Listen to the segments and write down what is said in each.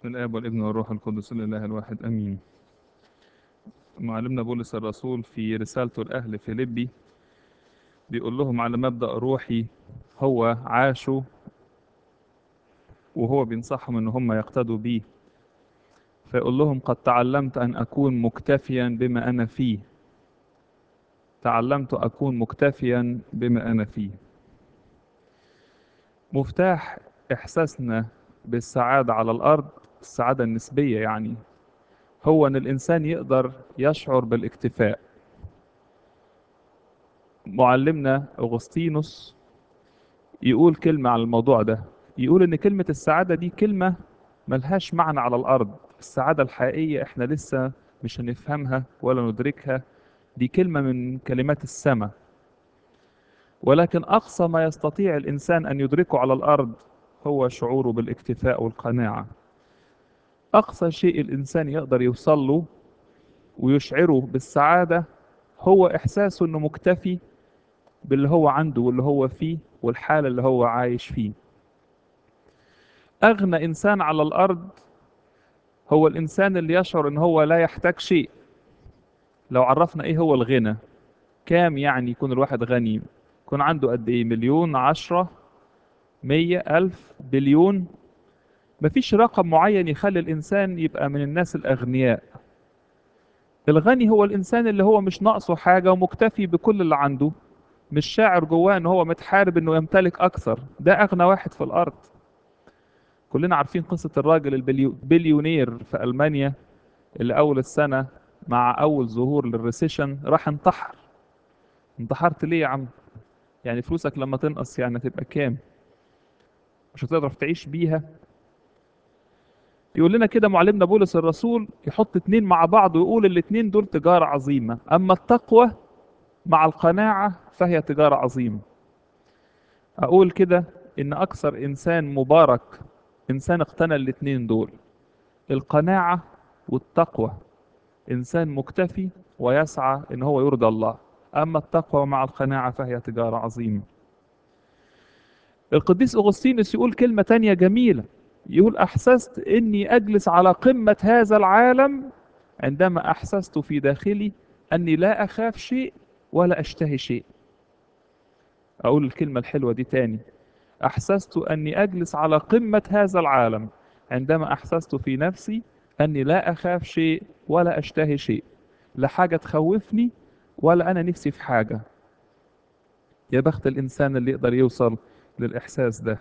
بسم الآب والابن والروح القدس الإله الواحد آمين معلمنا بولس الرسول في رسالته لأهل فيليبي بيقول لهم على مبدأ روحي هو عاشوا وهو بينصحهم إن هم يقتدوا بيه فيقول لهم قد تعلمت أن أكون مكتفيا بما أنا فيه تعلمت أكون مكتفيا بما أنا فيه مفتاح إحساسنا بالسعادة على الأرض السعادة النسبية يعني هو أن الإنسان يقدر يشعر بالاكتفاء معلمنا أغسطينوس يقول كلمة على الموضوع ده يقول إن كلمة السعادة دي كلمة ملهاش معنى على الأرض السعادة الحقيقية إحنا لسه مش هنفهمها ولا ندركها دي كلمة من كلمات السماء ولكن أقصى ما يستطيع الإنسان أن يدركه على الأرض هو شعوره بالاكتفاء والقناعة أقصى شيء الإنسان يقدر يوصل له ويشعره بالسعادة هو إحساسه إنه مكتفي باللي هو عنده واللي هو فيه والحالة اللي هو عايش فيه أغنى إنسان على الأرض هو الإنسان اللي يشعر إن هو لا يحتاج شيء لو عرفنا إيه هو الغنى كام يعني يكون الواحد غني يكون عنده قد إيه مليون عشرة مية ألف بليون مفيش رقم معين يخلي الإنسان يبقى من الناس الأغنياء الغني هو الإنسان اللي هو مش ناقصه حاجة ومكتفي بكل اللي عنده مش شاعر جواه إن هو متحارب إنه يمتلك أكثر ده أغنى واحد في الأرض كلنا عارفين قصة الراجل البليونير في ألمانيا اللي أول السنة مع أول ظهور للريسيشن راح انتحر انتحرت ليه يا عم يعني فلوسك لما تنقص يعني تبقى كام مش هتقدر تعيش بيها يقول لنا كده معلمنا بولس الرسول يحط اتنين مع بعض ويقول الاتنين دول تجارة عظيمة أما التقوى مع القناعة فهي تجارة عظيمة أقول كده إن أكثر إنسان مبارك إنسان اقتنى الاتنين دول القناعة والتقوى إنسان مكتفي ويسعى إن هو يرضى الله أما التقوى مع القناعة فهي تجارة عظيمة القديس أغسطينوس يقول كلمة تانية جميلة يقول أحسست إني أجلس على قمة هذا العالم عندما أحسست في داخلي أني لا أخاف شيء ولا أشتهي شيء أقول الكلمة الحلوة دي تاني أحسست أني أجلس على قمة هذا العالم عندما أحسست في نفسي أني لا أخاف شيء ولا أشتهي شيء لا حاجة تخوفني ولا أنا نفسي في حاجة يا بخت الإنسان اللي يقدر يوصل للإحساس ده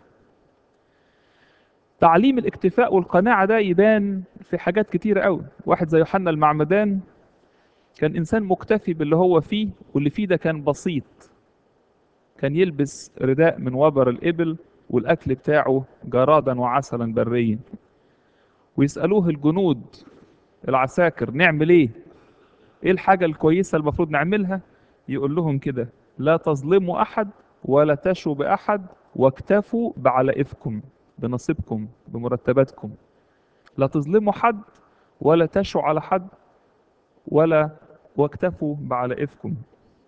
تعليم الاكتفاء والقناعة ده يبان في حاجات كتيرة قوي واحد زي يوحنا المعمدان كان إنسان مكتفي باللي هو فيه واللي فيه ده كان بسيط كان يلبس رداء من وبر الإبل والأكل بتاعه جرادا وعسلا بريا ويسألوه الجنود العساكر نعمل ايه ايه الحاجة الكويسة المفروض نعملها يقول لهم كده لا تظلموا أحد ولا تشوا بأحد واكتفوا بعلائفكم بنصيبكم بمرتباتكم لا تظلموا حد ولا تشوا على حد ولا واكتفوا بعلائفكم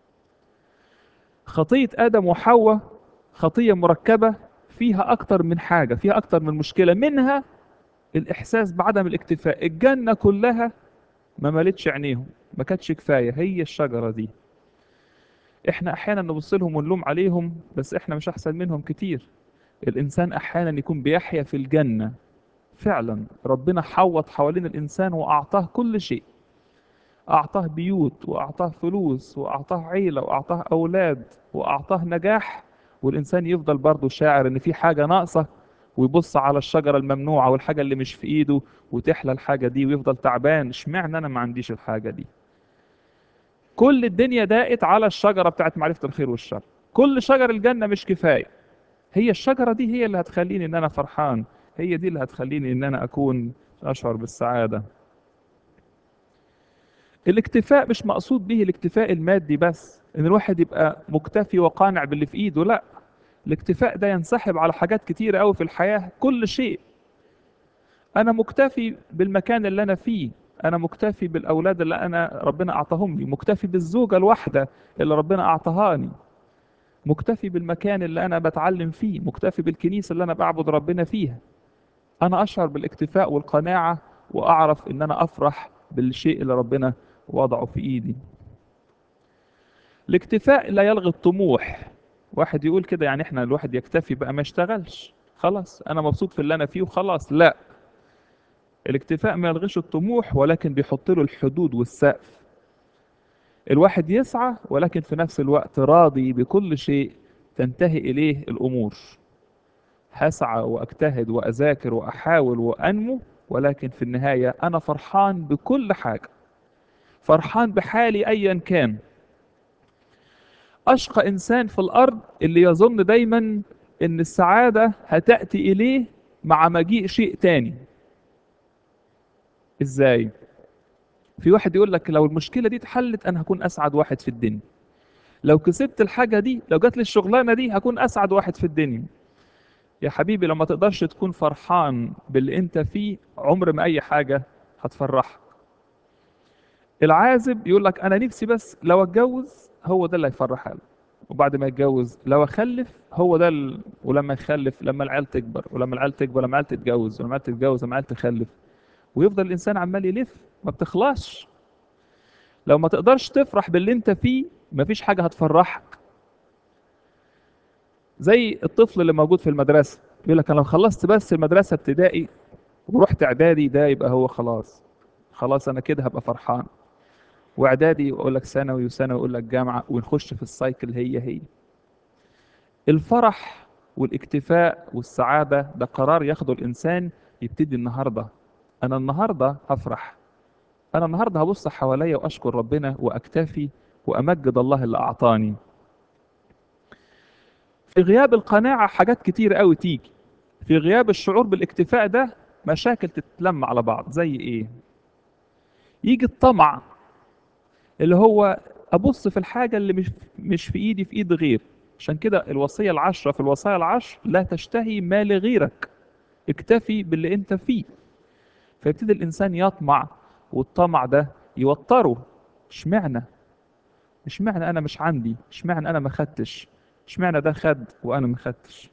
خطية آدم وحواء خطية مركبة فيها أكتر من حاجة فيها أكتر من مشكلة منها الإحساس بعدم الاكتفاء الجنة كلها ما ملتش عينيهم ما كانتش كفاية هي الشجرة دي احنا احيانا نبص لهم ونلوم عليهم بس احنا مش احسن منهم كتير الانسان احيانا يكون بيحيا في الجنة فعلا ربنا حوط حوالين الانسان واعطاه كل شيء اعطاه بيوت واعطاه فلوس واعطاه عيلة واعطاه اولاد واعطاه نجاح والانسان يفضل برضه شاعر ان في حاجة ناقصة ويبص على الشجرة الممنوعة والحاجة اللي مش في ايده وتحلى الحاجة دي ويفضل تعبان اشمعنى انا ما عنديش الحاجة دي كل الدنيا داقت على الشجرة بتاعت معرفة الخير والشر كل شجر الجنة مش كفاية هي الشجرة دي هي اللي هتخليني ان انا فرحان هي دي اللي هتخليني ان انا اكون اشعر بالسعادة الاكتفاء مش مقصود به الاكتفاء المادي بس ان الواحد يبقى مكتفي وقانع باللي في ايده لا الاكتفاء ده ينسحب على حاجات كتيرة قوي في الحياة كل شيء انا مكتفي بالمكان اللي انا فيه انا مكتفي بالاولاد اللي انا ربنا اعطاهم لي مكتفي بالزوجة الواحدة اللي ربنا اعطاهاني مكتفي بالمكان اللي انا بتعلم فيه مكتفي بالكنيسة اللي انا بعبد ربنا فيها انا اشعر بالاكتفاء والقناعة واعرف ان انا افرح بالشيء اللي ربنا وضعه في ايدي الاكتفاء لا يلغي الطموح واحد يقول كده يعني احنا الواحد يكتفي بقى ما يشتغلش خلاص انا مبسوط في اللي انا فيه وخلاص لا الاكتفاء ما يلغيش الطموح ولكن بيحط له الحدود والسقف الواحد يسعى ولكن في نفس الوقت راضي بكل شيء تنتهي إليه الأمور هسعى وأجتهد وأذاكر وأحاول وأنمو ولكن في النهاية أنا فرحان بكل حاجة فرحان بحالي أيا كان أشقى إنسان في الأرض اللي يظن دايما إن السعادة هتأتي إليه مع مجيء شيء تاني إزاي؟ في واحد يقول لك لو المشكلة دي اتحلت أنا هكون أسعد واحد في الدنيا لو كسبت الحاجة دي لو جات لي الشغلانة دي هكون أسعد واحد في الدنيا يا حبيبي لما تقدرش تكون فرحان باللي انت فيه عمر ما أي حاجة هتفرحك العازب يقول لك أنا نفسي بس لو أتجوز هو ده اللي هيفرح قلبي وبعد ما يتجوز لو أخلف هو ده ال... ولما يخلف لما العيال تكبر ولما العيال تكبر لما العيال تتجوز ولما العيال تتجوز لما العيال تخلف ويفضل الإنسان عمال يلف ما بتخلصش لو ما تقدرش تفرح باللي انت فيه مفيش حاجة هتفرحك زي الطفل اللي موجود في المدرسة يقول لك انا لو خلصت بس المدرسة ابتدائي ورحت اعدادي ده يبقى هو خلاص خلاص انا كده هبقى فرحان واعدادي يقول لك ثانوي وثانوي يقول لك جامعة ونخش في السايكل هي هي الفرح والاكتفاء والسعادة ده قرار ياخده الإنسان يبتدي النهاردة أنا النهاردة هفرح أنا النهاردة هبص حواليا وأشكر ربنا وأكتفي وأمجد الله اللي أعطاني في غياب القناعة حاجات كتير قوي تيجي في غياب الشعور بالاكتفاء ده مشاكل تتلم على بعض زي إيه يجي الطمع اللي هو أبص في الحاجة اللي مش مش في إيدي في إيد غير عشان كده الوصية العشرة في الوصايا العشر لا تشتهي ما لغيرك اكتفي باللي انت فيه فيبتدي الإنسان يطمع والطمع ده يوتره اشمعنى اشمعنى انا مش عندي اشمعنى انا ما خدتش اشمعنى ده خد وانا ما خدتش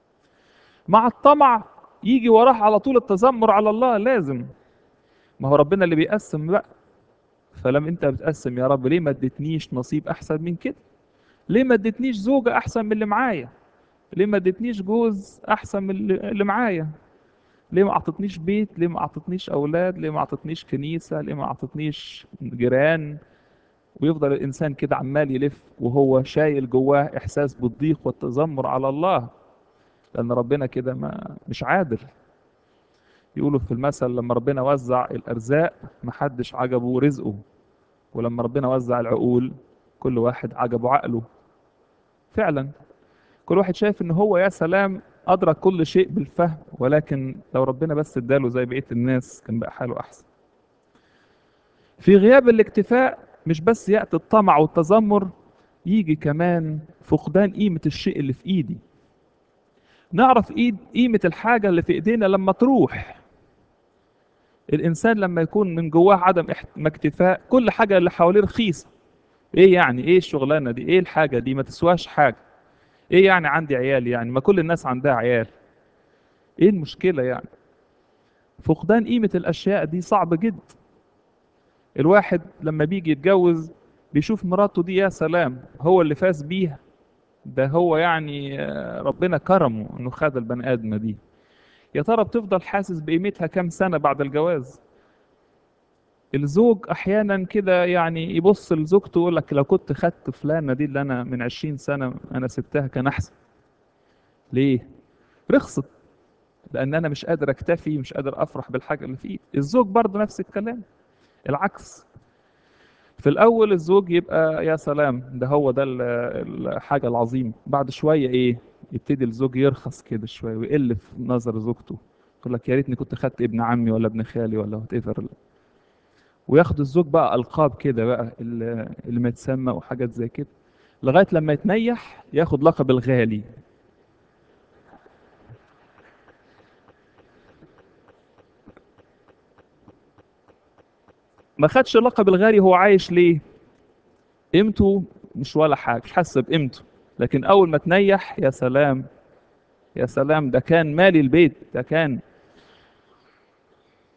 مع الطمع يجي وراه على طول التذمر على الله لازم ما هو ربنا اللي بيقسم بقى فلما انت بتقسم يا رب ليه ما اديتنيش نصيب احسن من كده ليه ما اديتنيش زوجة احسن من اللي معايا ليه ما اديتنيش جوز احسن من اللي اللي معايا ليه ما اعطتنيش بيت ليه ما اعطتنيش اولاد ليه ما اعطتنيش كنيسة ليه ما اعطتنيش جيران ويفضل الانسان كده عمال يلف وهو شايل جواه احساس بالضيق والتذمر على الله لان ربنا كده ما مش عادل يقولوا في المثل لما ربنا وزع الارزاق محدش عجبه رزقه ولما ربنا وزع العقول كل واحد عجبه عقله فعلا كل واحد شايف ان هو يا سلام ادرك كل شيء بالفهم ولكن لو ربنا بس اداله زي بقيه الناس كان بقى حاله احسن في غياب الاكتفاء مش بس ياتي الطمع والتذمر يجي كمان فقدان قيمه الشيء اللي في ايدي نعرف ايد قيمه الحاجه اللي في ايدينا لما تروح الانسان لما يكون من جواه عدم احت- اكتفاء كل حاجه اللي حواليه رخيصه ايه يعني ايه الشغلانه دي ايه الحاجه دي ما تسواش حاجه ايه يعني عندي عيال يعني ما كل الناس عندها عيال ايه المشكله يعني فقدان قيمه الاشياء دي صعب جدا الواحد لما بيجي يتجوز بيشوف مراته دي يا سلام هو اللي فاز بيها ده هو يعني آه، ربنا كرمه انه خد البني ادمه دي يا ترى بتفضل حاسس بقيمتها كام سنه بعد الجواز الزوج احيانا كده يعني يبص لزوجته يقول لك لو كنت خدت فلانه دي اللي انا من 20 سنه انا سبتها كان احسن ليه رخصت لان انا مش قادر اكتفي مش قادر افرح بالحاجه اللي في ايدي الزوج برضه نفس الكلام العكس في الاول الزوج يبقى يا سلام ده هو ده ال- الحاجه العظيمه بعد شويه ايه يبتدي الزوج يرخص كده شويه ويقل في نظر زوجته يقول لك يا ريتني كنت خدت ابن عمي ولا ابن خالي ولا وات ايفر وياخد الزوج بقى القاب كده بقى اللي اللي متسمى وحاجات زي كده لغايه لما يتنيح ياخد لقب الغالي ما خدش لقب الغالي هو عايش ليه قيمته مش ولا حاجه مش حاسس بقيمته لكن اول ما تنيح يا سلام يا سلام ده كان مالي البيت ده كان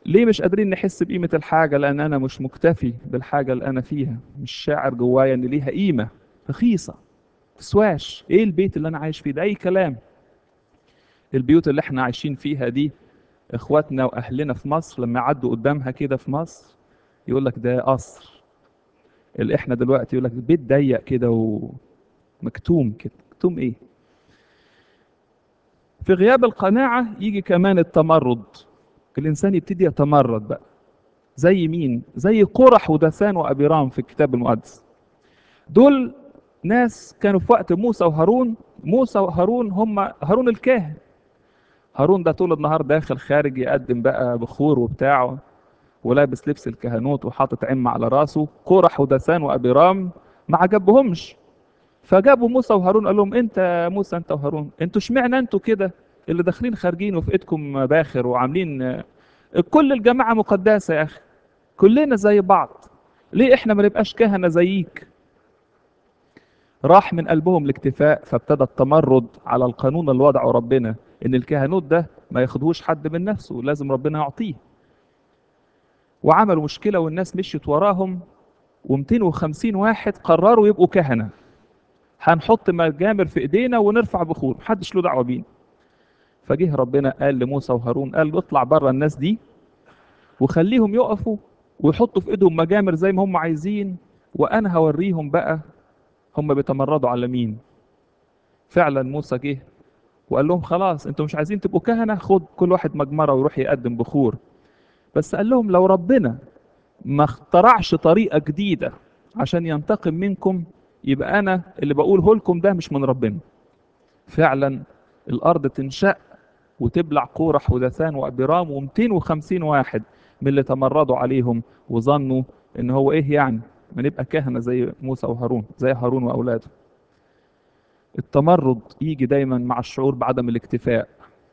ليه مش قادرين نحس بقيمة الحاجة لأن أنا مش مكتفي بالحاجة اللي أنا فيها مش شاعر جوايا إن ليها قيمة رخيصة تسواش إيه البيت اللي أنا عايش فيه ده أي كلام البيوت اللي إحنا عايشين فيها دي إخواتنا وأهلنا في مصر لما يعدوا قدامها كده في مصر يقول لك ده قصر اللي إحنا دلوقتي يقول لك بيت ضيق كده ومكتوم كده مكتوم إيه في غياب القناعة يجي كمان التمرد الإنسان يبتدي يتمرد بقى زي مين؟ زي قرح ودثان وأبيرام في الكتاب المقدس دول ناس كانوا في وقت موسى وهارون موسى وهارون هم هارون الكاهن هارون ده طول النهار داخل خارج يقدم بقى بخور وبتاعه ولابس لبس الكهنوت وحاطط عمة على راسه قرح ودثان وأبيرام ما عجبهمش فجابوا موسى وهارون قال لهم انت يا موسى انت وهارون انتوا اشمعنى انتوا كده اللي داخلين خارجين وفي ايدكم باخر وعاملين كل الجماعه مقدسه يا اخي كلنا زي بعض ليه احنا ما نبقاش كهنه زيك راح من قلبهم الاكتفاء فابتدى التمرد على القانون اللي وضعه ربنا ان الكهنوت ده ما ياخدهوش حد من نفسه لازم ربنا يعطيه وعملوا مشكله والناس مشيت وراهم و250 واحد قرروا يبقوا كهنه هنحط مجامر في ايدينا ونرفع بخور محدش له دعوه بينا فجه ربنا قال لموسى وهارون قال له اطلع بره الناس دي وخليهم يقفوا ويحطوا في ايدهم مجامر زي ما هم عايزين وانا هوريهم بقى هم بيتمردوا على مين فعلا موسى جه وقال لهم خلاص انتوا مش عايزين تبقوا كهنه خد كل واحد مجمره ويروح يقدم بخور بس قال لهم لو ربنا ما اخترعش طريقه جديده عشان ينتقم منكم يبقى انا اللي بقوله لكم ده مش من ربنا فعلا الارض تنشق وتبلع قورح ودثان وابرام و250 واحد من اللي تمردوا عليهم وظنوا ان هو ايه يعني ما نبقى كهنه زي موسى وهارون زي هارون واولاده التمرد يجي دايما مع الشعور بعدم الاكتفاء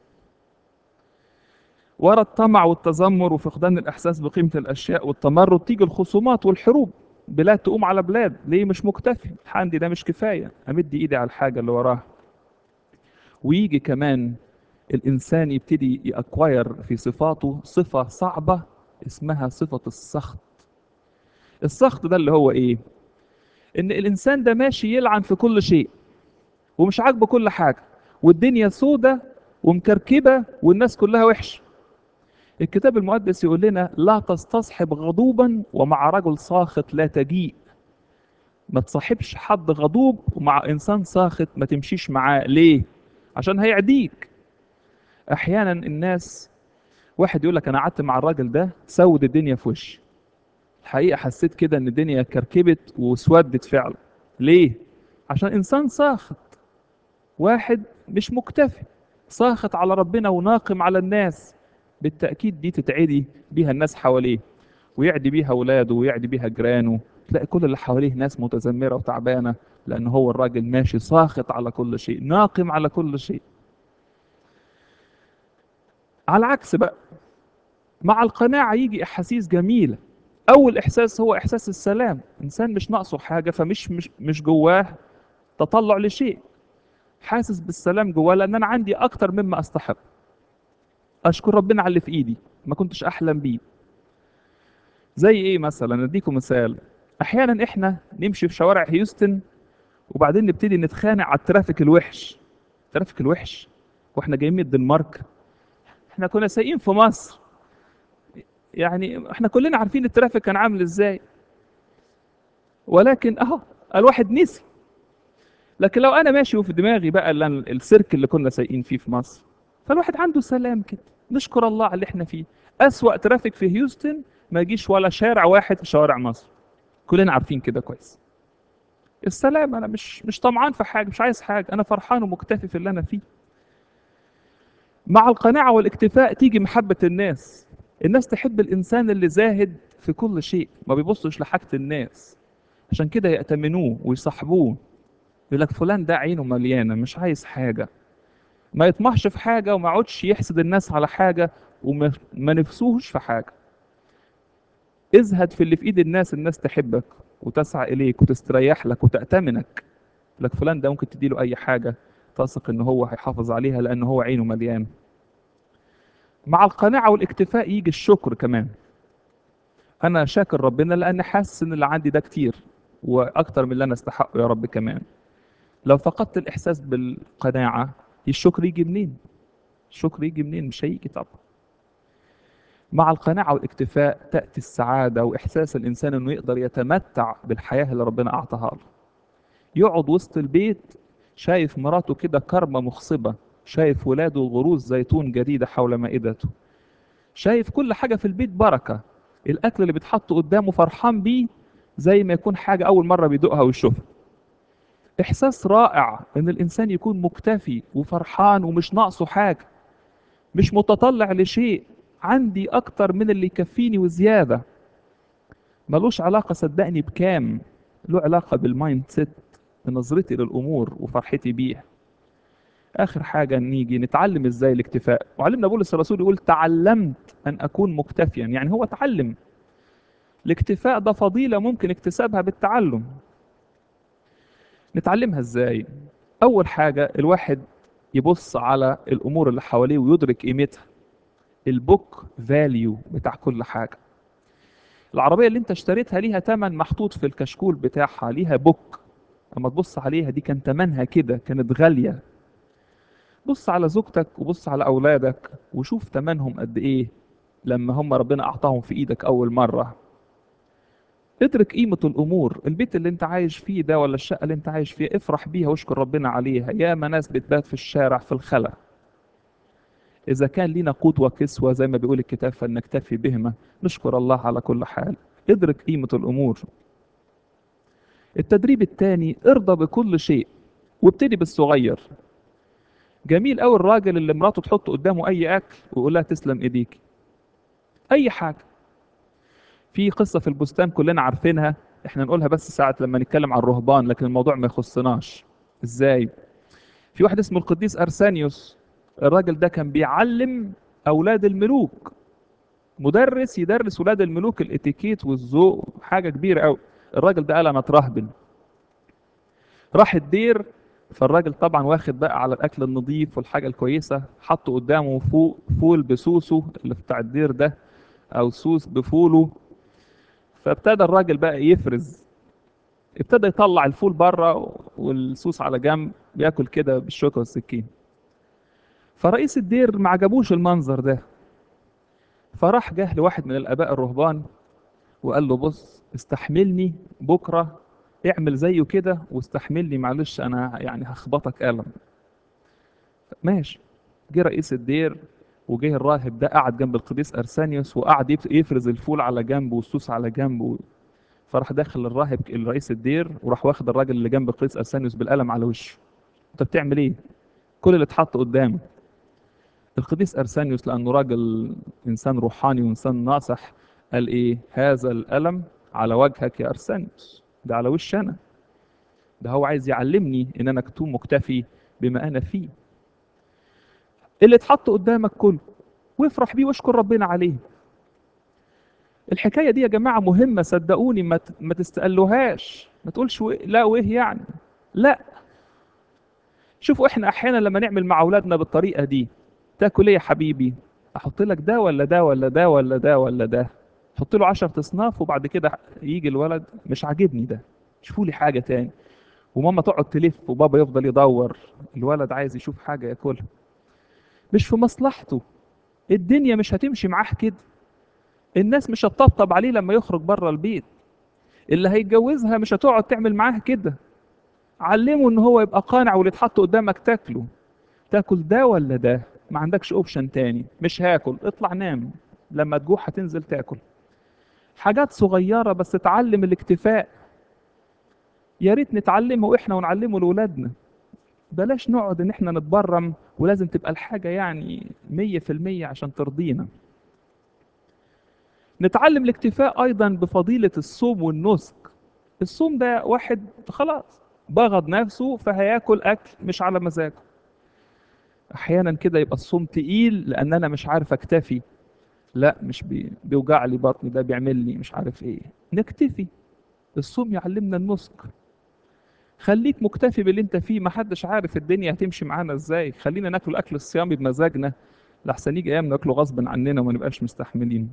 ورا الطمع والتذمر وفقدان الاحساس بقيمه الاشياء والتمرد تيجي الخصومات والحروب بلاد تقوم على بلاد ليه مش مكتفي عندي ده مش كفايه امد ايدي على الحاجه اللي وراها ويجي كمان الانسان يبتدي يأكواير في صفاته صفه صعبه اسمها صفه السخط السخط ده اللي هو ايه ان الانسان ده ماشي يلعن في كل شيء ومش عاجبه كل حاجه والدنيا سودة ومكركبه والناس كلها وحش الكتاب المقدس يقول لنا لا تستصحب غضوبا ومع رجل ساخط لا تجيء ما تصاحبش حد غضوب ومع انسان ساخط ما تمشيش معاه ليه عشان هيعديك احيانا الناس واحد يقول لك انا قعدت مع الراجل ده سود الدنيا في وشي الحقيقه حسيت كده ان الدنيا كركبت وسودت فعلا ليه عشان انسان ساخط واحد مش مكتفي ساخط على ربنا وناقم على الناس بالتاكيد دي تتعدي بيها الناس حواليه ويعدي بيها اولاده ويعدي بيها جيرانه تلاقي كل اللي حواليه ناس متذمره وتعبانه لان هو الراجل ماشي ساخط على كل شيء ناقم على كل شيء على العكس بقى مع القناعة يجي أحاسيس جميلة أول إحساس هو إحساس السلام إنسان مش ناقصه حاجة فمش مش, مش جواه تطلع لشيء حاسس بالسلام جواه لأن أنا عندي أكتر مما أستحق أشكر ربنا على اللي في إيدي ما كنتش أحلم بيه زي إيه مثلا أديكم مثال أحيانا إحنا نمشي في شوارع هيوستن وبعدين نبتدي نتخانق على الترافيك الوحش الترافيك الوحش واحنا جايين من الدنمارك احنا كنا سايقين في مصر يعني احنا كلنا عارفين الترافيك كان عامل ازاي ولكن اهو الواحد نسي لكن لو انا ماشي وفي دماغي بقى اللي أنا- السيرك اللي كنا سايقين فيه في مصر فالواحد عنده سلام كده نشكر الله على اللي احنا فيه اسوأ ترافيك في هيوستن ما يجيش ولا شارع واحد في شوارع مصر كلنا عارفين كده كويس السلام انا مش مش طمعان في حاجه مش عايز حاجه انا فرحان ومكتفي في اللي انا فيه مع القناعه والاكتفاء تيجي محبه الناس الناس تحب الانسان اللي زاهد في كل شيء ما بيبصش لحاجه الناس عشان كده يأتمنوه ويصاحبوه يقول لك فلان ده عينه مليانه مش عايز حاجه ما يطمحش في حاجه وما يقعدش يحسد الناس على حاجه وما ما نفسوش في حاجه ازهد في اللي في ايد الناس الناس تحبك وتسعى اليك وتستريح لك وتأتمنك لك فلان ده ممكن تديله اي حاجه تثق ان هو هيحافظ عليها لان هو عينه مليان مع القناعة والاكتفاء يجي الشكر كمان انا شاكر ربنا لان حاسس ان اللي عندي ده كتير واكتر من اللي انا استحقه يا رب كمان لو فقدت الاحساس بالقناعة الشكر يجي منين الشكر يجي منين مش هيجي طبعا مع القناعة والاكتفاء تأتي السعادة وإحساس الإنسان إنه يقدر يتمتع بالحياة اللي ربنا أعطاها له. يقعد وسط البيت شايف مراته كده كرمة مخصبة، شايف ولاده غروز زيتون جديدة حول مائدته. شايف كل حاجة في البيت بركة. الأكل اللي بيتحط قدامه فرحان بيه زي ما يكون حاجة أول مرة بيدوقها ويشوفها. إحساس رائع إن الإنسان يكون مكتفي وفرحان ومش ناقصه حاجة. مش متطلع لشيء عندي اكتر من اللي يكفيني وزياده ملوش علاقه صدقني بكام له علاقه بالمايند سيت بنظرتي للامور وفرحتي بيها اخر حاجه نيجي نتعلم ازاي الاكتفاء وعلمنا بولس الرسول يقول تعلمت ان اكون مكتفيا يعني هو اتعلم الاكتفاء ده فضيله ممكن اكتسابها بالتعلم نتعلمها ازاي اول حاجه الواحد يبص على الامور اللي حواليه ويدرك قيمتها البوك فاليو بتاع كل حاجه العربيه اللي انت اشتريتها ليها تمن محطوط في الكشكول بتاعها ليها بوك اما تبص عليها دي كان تمنها كده كانت غاليه بص على زوجتك وبص على اولادك وشوف تمنهم قد ايه لما هم ربنا اعطاهم في ايدك اول مره ادرك قيمة الأمور البيت اللي انت عايش فيه ده ولا الشقة اللي انت عايش فيها افرح بيها واشكر ربنا عليها يا ناس بتبات في الشارع في الخلا إذا كان لينا قوت وكسوة زي ما بيقول الكتاب فلنكتفي بهما نشكر الله على كل حال ادرك قيمة الأمور التدريب الثاني ارضى بكل شيء وابتدي بالصغير جميل قوي الراجل اللي مراته تحط قدامه أي أكل ويقول لها تسلم إيديك أي حاجة في قصة في البستان كلنا عارفينها احنا نقولها بس ساعة لما نتكلم عن الرهبان لكن الموضوع ما يخصناش ازاي في واحد اسمه القديس أرسانيوس الراجل ده كان بيعلم اولاد الملوك مدرس يدرس ولاد الملوك الاتيكيت والذوق حاجه كبيره قوي الراجل ده قال انا اترهبن راح الدير فالراجل طبعا واخد بقى على الاكل النظيف والحاجه الكويسه حط قدامه فوق فول بسوسه اللي بتاع الدير ده او سوس بفوله فابتدى الراجل بقى يفرز ابتدى يطلع الفول بره والسوس على جنب بياكل كده بالشوكه والسكين فرئيس الدير ما عجبوش المنظر ده فراح جه لواحد من الاباء الرهبان وقال له بص استحملني بكره اعمل زيه كده واستحملني معلش انا يعني هخبطك قلم ماشي جه رئيس الدير وجه الراهب ده قعد جنب القديس ارسانيوس وقعد يفرز الفول على جنب والسوس على جنب فراح داخل الراهب الرئيس الدير وراح واخد الراجل اللي جنب القديس ارسانيوس بالقلم على وشه انت بتعمل ايه كل اللي اتحط قدامك القديس ارسانيوس لانه راجل انسان روحاني وانسان ناصح قال ايه هذا الالم على وجهك يا ارسانيوس ده على وش انا ده هو عايز يعلمني ان انا اكون مكتفي بما انا فيه اللي اتحط قدامك كله وافرح بيه واشكر ربنا عليه الحكايه دي يا جماعه مهمه صدقوني ما ما تستقلوهاش ما تقولش لا وايه يعني لا شوفوا احنا احيانا لما نعمل مع اولادنا بالطريقه دي تاكل ايه يا حبيبي احط لك ده ولا ده ولا ده ولا ده ولا ده حط له 10 اصناف وبعد كده يجي الولد مش عاجبني ده شوفوا لي حاجه تاني وماما تقعد تلف وبابا يفضل يدور الولد عايز يشوف حاجه ياكلها مش في مصلحته الدنيا مش هتمشي معاه كده الناس مش هتطبطب عليه لما يخرج بره البيت اللي هيتجوزها مش هتقعد تعمل معاه كده علمه ان هو يبقى قانع واللي اتحط قدامك تاكله تاكل ده ولا ده ما عندكش اوبشن تاني مش هاكل اطلع نام لما تجوع هتنزل تاكل حاجات صغيرة بس تعلم الاكتفاء يا ريت نتعلمه واحنا ونعلمه لاولادنا بلاش نقعد ان احنا نتبرم ولازم تبقى الحاجة يعني مية في المية عشان ترضينا نتعلم الاكتفاء ايضا بفضيلة الصوم والنسك الصوم ده واحد خلاص بغض نفسه فهياكل اكل مش على مزاجه احيانا كده يبقى الصوم تقيل لان انا مش عارف اكتفي لا مش بي... بيوجع لي بطني ده بيعمل لي مش عارف ايه نكتفي الصوم يعلمنا النسك خليك مكتفي باللي انت فيه ما حدش عارف الدنيا هتمشي معانا ازاي خلينا ناكل اكل الصيامي بمزاجنا لحسن يجي ايام ناكله غصب عننا وما نبقاش مستحملين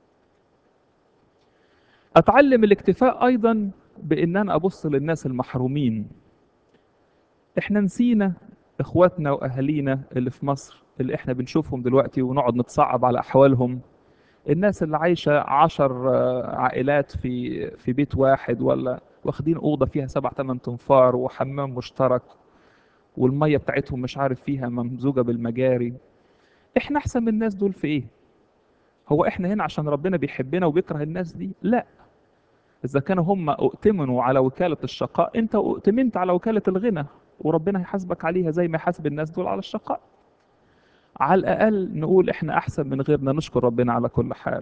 اتعلم الاكتفاء ايضا بان انا ابص للناس المحرومين احنا نسينا اخواتنا واهالينا اللي في مصر اللي احنا بنشوفهم دلوقتي ونقعد نتصعب على احوالهم الناس اللي عايشة عشر آه، عائلات في في بيت واحد ولا واخدين أوضة فيها سبع تمن تنفار وحمام مشترك والمية بتاعتهم مش عارف فيها ممزوجة بالمجاري احنا احسن من الناس دول في ايه هو احنا هنا عشان ربنا بيحبنا وبيكره الناس دي لا اذا كانوا هم اؤتمنوا على وكالة الشقاء انت اؤتمنت على وكالة الغنى وربنا هيحاسبك عليها زي ما يحاسب الناس دول على الشقاء على الاقل نقول احنا احسن من غيرنا نشكر ربنا على كل حال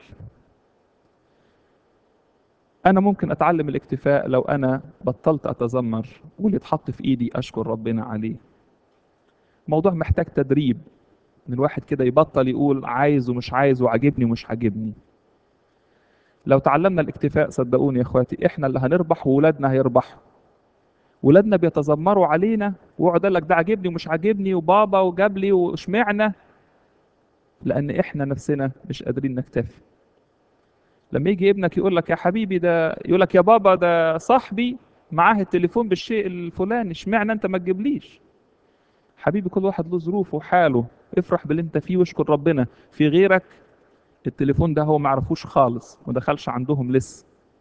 انا ممكن اتعلم الاكتفاء لو انا بطلت اتذمر واللي اتحط في ايدي اشكر ربنا عليه موضوع محتاج تدريب ان الواحد كده يبطل يقول عايز ومش عايز وعاجبني ومش عاجبني لو تعلمنا الاكتفاء صدقوني يا اخواتي احنا اللي هنربح وولادنا هيربحوا ولادنا بيتذمروا علينا ويقعد يقول لك ده عاجبني ومش عاجبني وبابا وجاب لي واشمعنى لان احنا نفسنا مش قادرين نكتفي لما يجي ابنك يقول لك يا حبيبي ده يقول لك يا بابا ده صاحبي معاه التليفون بالشيء الفلاني اشمعنى انت ما تجيبليش حبيبي كل واحد له ظروفه وحاله افرح باللي انت فيه واشكر ربنا في غيرك التليفون ده هو ما عرفوش خالص ما دخلش عندهم لسه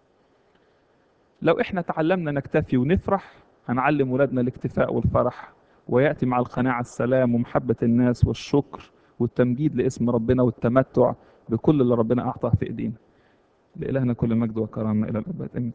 لو احنا تعلمنا نكتفي ونفرح هنعلم ولادنا الاكتفاء والفرح ويأتي مع القناعة السلام ومحبة الناس والشكر والتمجيد لاسم ربنا والتمتع بكل اللي ربنا أعطاه في إيدينا لإلهنا كل مجد وكرامة إلى الأبد آمين